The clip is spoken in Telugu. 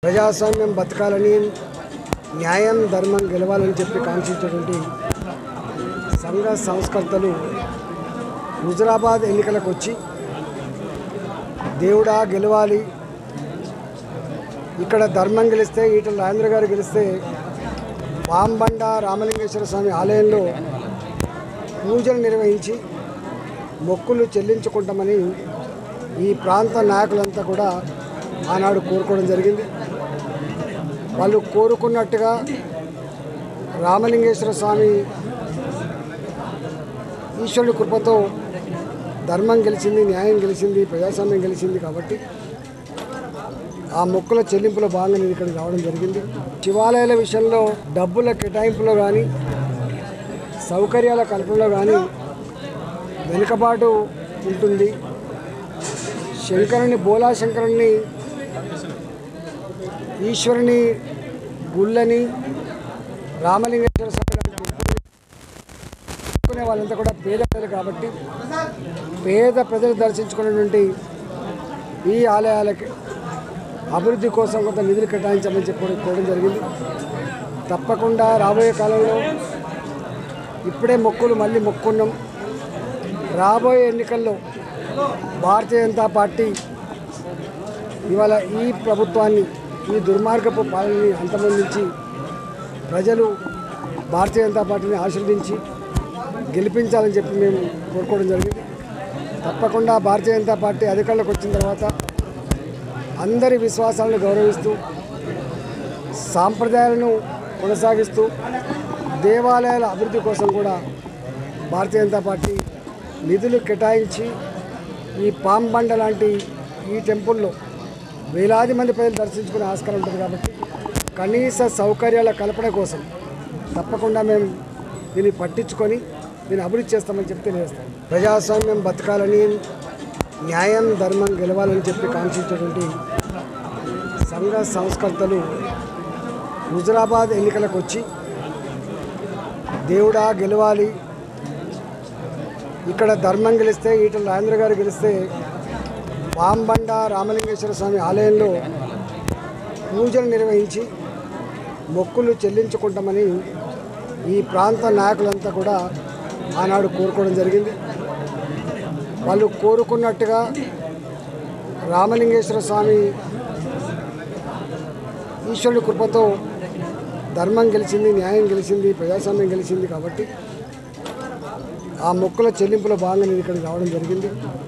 ప్రజాస్వామ్యం బతకాలని న్యాయం ధర్మం గెలవాలని చెప్పి కాంక్షించేటువంటి సంఘ సంస్కర్తలు హుజరాబాద్ ఎన్నికలకు వచ్చి దేవుడా గెలవాలి ఇక్కడ ధర్మం గెలిస్తే ఈటల రాజేంద్ర గారు గెలిస్తే పాంబండ రామలింగేశ్వర స్వామి ఆలయంలో పూజలు నిర్వహించి మొక్కులు చెల్లించుకుంటామని ఈ ప్రాంత నాయకులంతా కూడా ఆనాడు కోరుకోవడం జరిగింది వాళ్ళు కోరుకున్నట్టుగా రామలింగేశ్వర స్వామి ఈశ్వరుడి కృపతో ధర్మం గెలిచింది న్యాయం గెలిచింది ప్రజాస్వామ్యం గెలిచింది కాబట్టి ఆ మొక్కుల చెల్లింపులో భాగంగా నేను ఇక్కడికి రావడం జరిగింది శివాలయాల విషయంలో డబ్బుల కేటాయింపులో కానీ సౌకర్యాల కల్పనలో కానీ వెనుకబాటు ఉంటుంది శంకరుని బోలా శంకరుని ఈశ్వరుని గుళ్ళని రామలింగేశ్వర స్వామి లాంటి టెంపుల్ని దర్శించుకునే వాళ్ళంతా కూడా పేద ప్రజలు కాబట్టి పేద ప్రజలు దర్శించుకున్నటువంటి ఈ ఆలయాలకి అభివృద్ధి కోసం కొంత నిధులు కేటాయించమని చెప్పి కోరడం జరిగింది తప్పకుండా రాబోయే కాలంలో ఇప్పుడే మొక్కులు మళ్ళీ మొక్కున్నాం రాబోయే ఎన్నికల్లో భారతీయ జనతా పార్టీ ఇవాళ ఈ ప్రభుత్వాన్ని ఈ దుర్మార్గపు పాలనని అంతమందించి ప్రజలు భారతీయ జనతా పార్టీని ఆశీర్వదించి గెలిపించాలని చెప్పి మేము కోరుకోవడం జరిగింది తప్పకుండా భారతీయ జనతా పార్టీ అధికారంలోకి వచ్చిన తర్వాత అందరి విశ్వాసాలను గౌరవిస్తూ సాంప్రదాయాలను కొనసాగిస్తూ దేవాలయాల అభివృద్ధి కోసం కూడా భారతీయ జనతా పార్టీ నిధులు కేటాయించి ఈ పాంబండ లాంటి ఈ టెంపుల్లో వేలాది మంది ప్రజలు దర్శించుకునే ఆస్కారం ఉంటుంది కాబట్టి కనీస సౌకర్యాల కల్పన కోసం తప్పకుండా మేము దీన్ని పట్టించుకొని దీన్ని అభివృద్ధి చేస్తామని చెప్పి తెలియజేస్తాం ప్రజాస్వామ్యం బతకాలని న్యాయం ధర్మం గెలవాలని చెప్పి కాంక్షించేటువంటి సంఘ సంస్కర్తలు హుజరాబాద్ ఎన్నికలకు వచ్చి దేవుడా గెలవాలి ఇక్కడ ధర్మం గెలిస్తే ఈటల రాజేంద్ర గారు గెలిస్తే పాంబండ రామలింగేశ్వర స్వామి ఆలయంలో పూజలు నిర్వహించి మొక్కులు చెల్లించుకుంటామని ఈ ప్రాంత నాయకులంతా కూడా ఆనాడు కోరుకోవడం జరిగింది వాళ్ళు కోరుకున్నట్టుగా రామలింగేశ్వర స్వామి ఈశ్వరుడి కృపతో ధర్మం గెలిచింది న్యాయం గెలిచింది ప్రజాస్వామ్యం గెలిచింది కాబట్టి ఆ మొక్కుల చెల్లింపులో భాగంగా నేను ఇక్కడికి రావడం జరిగింది